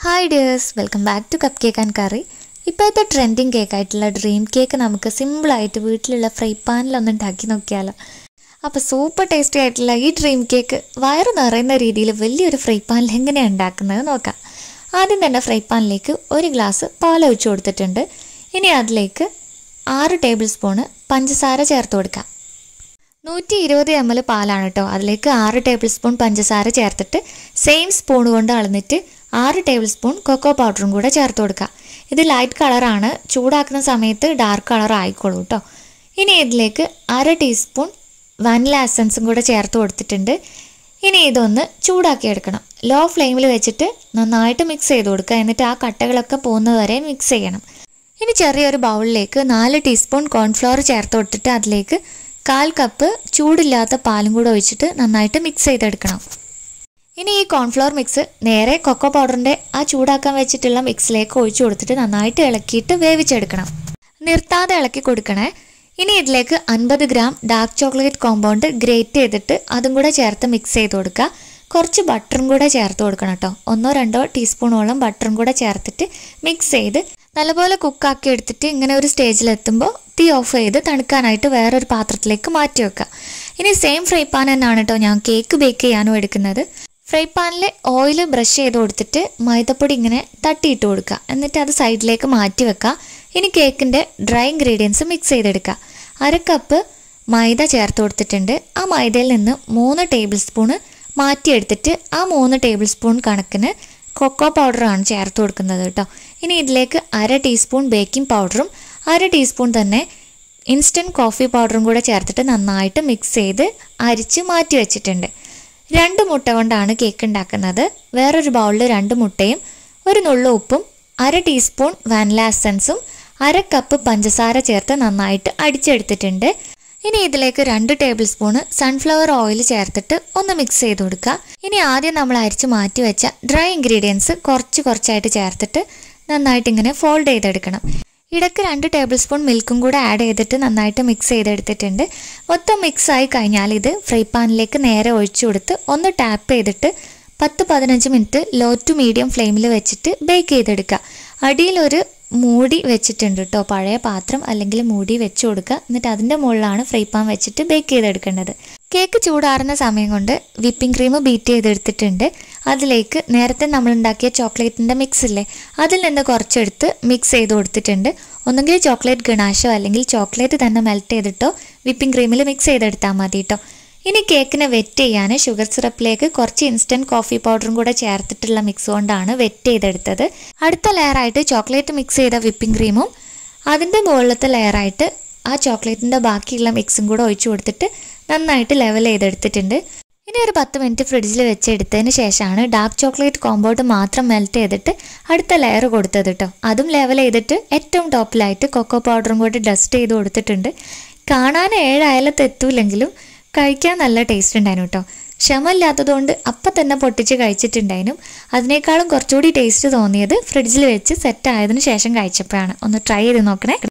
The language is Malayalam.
hi dears welcome back to cupcake and curry ഇപ്പോഴത്തെ ട്രെൻഡിങ് കേക്ക് ആയിട്ടുള്ള ഡ്രീം കേക്ക് നമുക്ക് സിമ്പിളായിട്ട് വീട്ടിലുള്ള ഫ്രൈ പാനിലൊന്ന് ഉണ്ടാക്കി നോക്കിയാലോ അപ്പോൾ സൂപ്പർ ടേസ്റ്റി ആയിട്ടുള്ള ഈ ഡ്രീം കേക്ക് വയറ് നിറയുന്ന രീതിയിൽ വലിയൊരു ഫ്രൈ പാനിൽ എങ്ങനെയാണ് ഉണ്ടാക്കുന്നത് നോക്കാം ആദ്യം തന്നെ ഫ്രൈ പാനിലേക്ക് ഒരു ഗ്ലാസ് പാൽ ഒഴിച്ചു കൊടുത്തിട്ടുണ്ട് ഇനി അതിലേക്ക് ആറ് ടേബിൾ സ്പൂണ് പഞ്ചസാര ചേർത്ത് കൊടുക്കാം നൂറ്റി ഇരുപത് എം എൽ പാലാണ് കേട്ടോ അതിലേക്ക് ആറ് ടേബിൾ സ്പൂൺ പഞ്ചസാര ചേർത്തിട്ട് സെയിം സ്പൂൺ കൊണ്ട് അളന്നിട്ട് ആറ് ടേബിൾ സ്പൂൺ കൊക്കോ പൗഡറും കൂടെ ചേർത്ത് കൊടുക്കുക ഇത് ലൈറ്റ് കളറാണ് ചൂടാക്കുന്ന സമയത്ത് ഡാർക്ക് കളർ ആയിക്കോളൂ കേട്ടോ ഇനി ഇതിലേക്ക് അര ടീസ്പൂൺ വാനില എസൻസും കൂടെ ചേർത്ത് കൊടുത്തിട്ടുണ്ട് ഇനി ഇതൊന്ന് ചൂടാക്കി എടുക്കണം ലോ ഫ്ലെയിമിൽ വെച്ചിട്ട് നന്നായിട്ട് മിക്സ് ചെയ്ത് കൊടുക്കുക എന്നിട്ട് ആ കട്ടകളൊക്കെ പോകുന്നത് വരെ മിക്സ് ചെയ്യണം ഇനി ചെറിയൊരു ബൗളിലേക്ക് നാല് ടീസ്പൂൺ കോൺഫ്ലവർ ചേർത്ത് കൊടുത്തിട്ട് അതിലേക്ക് കാൽ കപ്പ് ചൂടില്ലാത്ത പാലും കൂടെ ഒഴിച്ചിട്ട് നന്നായിട്ട് മിക്സ് ചെയ്തെടുക്കണം ഇനി ഈ കോൺഫ്ലവർ മിക്സ് നേരെ കൊക്കോ പൗഡറിൻ്റെ ആ ചൂടാക്കാൻ വെച്ചിട്ടുള്ള മിക്സിലേക്ക് ഒഴിച്ചു കൊടുത്തിട്ട് നന്നായിട്ട് ഇളക്കിയിട്ട് വേവിച്ചെടുക്കണം നിർത്താതെ ഇളക്കി കൊടുക്കണേ ഇനി ഇതിലേക്ക് അൻപത് gram dark chocolate compound grate ചെയ്തിട്ട് അതും കൂടെ ചേർത്ത് മിക്സ് ചെയ്ത് കൊടുക്കുക കുറച്ച് ബട്ടറും കൂടെ ചേർത്ത് കൊടുക്കണം കേട്ടോ ഒന്നോ രണ്ടോ ടീസ്പൂണോളം ബട്ടറും കൂടെ ചേർത്തിട്ട് മിക്സ് ചെയ്ത് നല്ലപോലെ കുക്കാക്കി എടുത്തിട്ട് ഇങ്ങനെ ഒരു സ്റ്റേജിലെത്തുമ്പോൾ തീ ഓഫ് ചെയ്ത് തണുക്കാനായിട്ട് വേറൊരു പാത്രത്തിലേക്ക് മാറ്റി വെക്കുക ഇനി സെയിം ഫ്രൈ പാൻ തന്നെയാണ് കേട്ടോ ഞാൻ കേക്ക് ബേക്ക് ചെയ്യാനും എടുക്കുന്നത് ഫ്രൈ പാനിൽ ഓയിൽ ബ്രഷ് ചെയ്ത് കൊടുത്തിട്ട് മൈദപ്പൊടി ഇങ്ങനെ തട്ടിയിട്ട് കൊടുക്കുക എന്നിട്ട് അത് സൈഡിലേക്ക് മാറ്റി വെക്കുക ഇനി കേക്കിൻ്റെ ഡ്രൈ ഇൻഗ്രീഡിയൻസ് മിക്സ് ചെയ്തെടുക്കുക അര കപ്പ് മൈദ ചേർത്ത് കൊടുത്തിട്ടുണ്ട് ആ മൈദയിൽ നിന്ന് മൂന്ന് ടേബിൾ സ്പൂണ് മാറ്റിയെടുത്തിട്ട് ആ മൂന്ന് ടേബിൾ സ്പൂൺ കണക്കിന് കൊക്കോ പൗഡറാണ് ചേർത്ത് കൊടുക്കുന്നത് കേട്ടോ ഇനി ഇതിലേക്ക് അര ടീസ്പൂൺ ബേക്കിംഗ് പൗഡറും അര ടീസ്പൂൺ തന്നെ ഇൻസ്റ്റൻറ്റ് കോഫി പൗഡറും കൂടെ ചേർത്തിട്ട് നന്നായിട്ട് മിക്സ് ചെയ്ത് അരിച്ച് മാറ്റി വെച്ചിട്ടുണ്ട് രണ്ട് മുട്ട കൊണ്ടാണ് കേക്ക് ഉണ്ടാക്കുന്നത് വേറൊരു ബൗളിൽ രണ്ട് മുട്ടയും ഒരു നുള്ള ഉപ്പും അര ടീസ്പൂൺ വാനില എസൻസും അര കപ്പ് പഞ്ചസാര ചേർത്ത് നന്നായിട്ട് അടിച്ചെടുത്തിട്ടുണ്ട് ഇനി ഇതിലേക്ക് രണ്ട് ടേബിൾ സ്പൂണ് സൺഫ്ലവർ ഓയിൽ ചേർത്തിട്ട് ഒന്ന് മിക്സ് ചെയ്ത് കൊടുക്കുക ഇനി ആദ്യം നമ്മൾ അരിച്ച് മാറ്റി വെച്ച ഡ്രൈ ഇൻഗ്രീഡിയൻസ് കുറച്ച് കുറച്ചായിട്ട് ചേർത്തിട്ട് നന്നായിട്ട് ഇങ്ങനെ ഫോൾഡ് ചെയ്തെടുക്കണം ഇടയ്ക്ക് രണ്ട് ടേബിൾ സ്പൂൺ മിൽക്കും കൂടെ ആഡ് ചെയ്തിട്ട് നന്നായിട്ട് മിക്സ് ചെയ്തെടുത്തിട്ടുണ്ട് മൊത്തം മിക്സ് ആയി കഴിഞ്ഞാൽ ഇത് ഫ്രൈ പാനിലേക്ക് നേരെ ഒഴിച്ചു കൊടുത്ത് ഒന്ന് ടാപ്പ് ചെയ്തിട്ട് പത്ത് പതിനഞ്ച് മിനിറ്റ് ലോ ടു മീഡിയം ഫ്ലെയിമിൽ വെച്ചിട്ട് ബേക്ക് ചെയ്തെടുക്കുക അടിയിലൊരു മൂടി വെച്ചിട്ടുണ്ട് കേട്ടോ പഴയ പാത്രം അല്ലെങ്കിൽ മൂടി വെച്ച് കൊടുക്കുക എന്നിട്ട് അതിൻ്റെ മുകളിലാണ് ഫ്രൈ പാൻ വെച്ചിട്ട് ബേക്ക് ചെയ്തെടുക്കേണ്ടത് കേക്ക് ചൂടാറുന്ന സമയം കൊണ്ട് വിപ്പിംഗ് ക്രീം ബീറ്റ് ചെയ്തെടുത്തിട്ടുണ്ട് അതിലേക്ക് നേരത്തെ നമ്മൾ ഉണ്ടാക്കിയ ചോക്ലേറ്റിൻ്റെ മിക്സ് ഇല്ലേ അതിൽ നിന്ന് കുറച്ചെടുത്ത് മിക്സ് ചെയ്ത് കൊടുത്തിട്ടുണ്ട് ഒന്നുകിൽ ചോക്ലേറ്റ് ഗണാശോ അല്ലെങ്കിൽ ചോക്ലേറ്റ് തന്നെ മെൽറ്റ് ചെയ്തിട്ടോ വിപ്പിംഗ് ക്രീമിൽ മിക്സ് ചെയ്തെടുത്താൽ മതി കേട്ടോ ഇനി കേക്കിനെ വെറ്റ് ചെയ്യാൻ ഷുഗർ സിറപ്പിലേക്ക് കുറച്ച് ഇൻസ്റ്റൻറ്റ് കോഫി പൗഡറും കൂടെ ചേർത്തിട്ടുള്ള മിക്സ് കൊണ്ടാണ് വെറ്റ് ചെയ്തെടുത്തത് അടുത്ത ലെയറായിട്ട് ചോക്ലേറ്റ് മിക്സ് ചെയ്ത വിപ്പിംഗ് ക്രീമും അതിൻ്റെ മുകളിലത്തെ ലെയറായിട്ട് ആ ചോക്ലേറ്റിൻ്റെ ബാക്കിയുള്ള മിക്സും കൂടെ ഒഴിച്ചു കൊടുത്തിട്ട് നന്നായിട്ട് ലെവൽ ചെയ്തെടുത്തിട്ടുണ്ട് ഇനി ഒരു പത്ത് മിനിറ്റ് ഫ്രിഡ്ജിൽ വെച്ചെടുത്തതിന് ശേഷമാണ് ഡാർക്ക് ചോക്ലേറ്റ് കോമ്പൗണ്ട് മാത്രം മെൽറ്റ് ചെയ്തിട്ട് അടുത്ത ലെയർ കൊടുത്തത് കേട്ടോ അതും ലെവൽ ചെയ്തിട്ട് ഏറ്റവും ടോപ്പിലായിട്ട് കൊക്കോ പൗഡറും കൂടി ഡസ്റ്റ് ചെയ്ത് കൊടുത്തിട്ടുണ്ട് കാണാൻ ഏഴായാലത്ത് എത്തൂലെങ്കിലും കഴിക്കാൻ നല്ല ടേസ്റ്റ് ഉണ്ടായിരുന്നു കേട്ടോ ക്ഷമയില്ലാത്തതുകൊണ്ട് അപ്പം തന്നെ പൊട്ടിച്ച് കഴിച്ചിട്ടുണ്ടായിരുന്നു അതിനേക്കാളും കുറച്ചുകൂടി ടേസ്റ്റ് തോന്നിയത് ഫ്രിഡ്ജിൽ വെച്ച് സെറ്റ് ആയതിനു ശേഷം കഴിച്ചപ്പോഴാണ് ഒന്ന് ട്രൈ ചെയ്ത് നോക്കണേ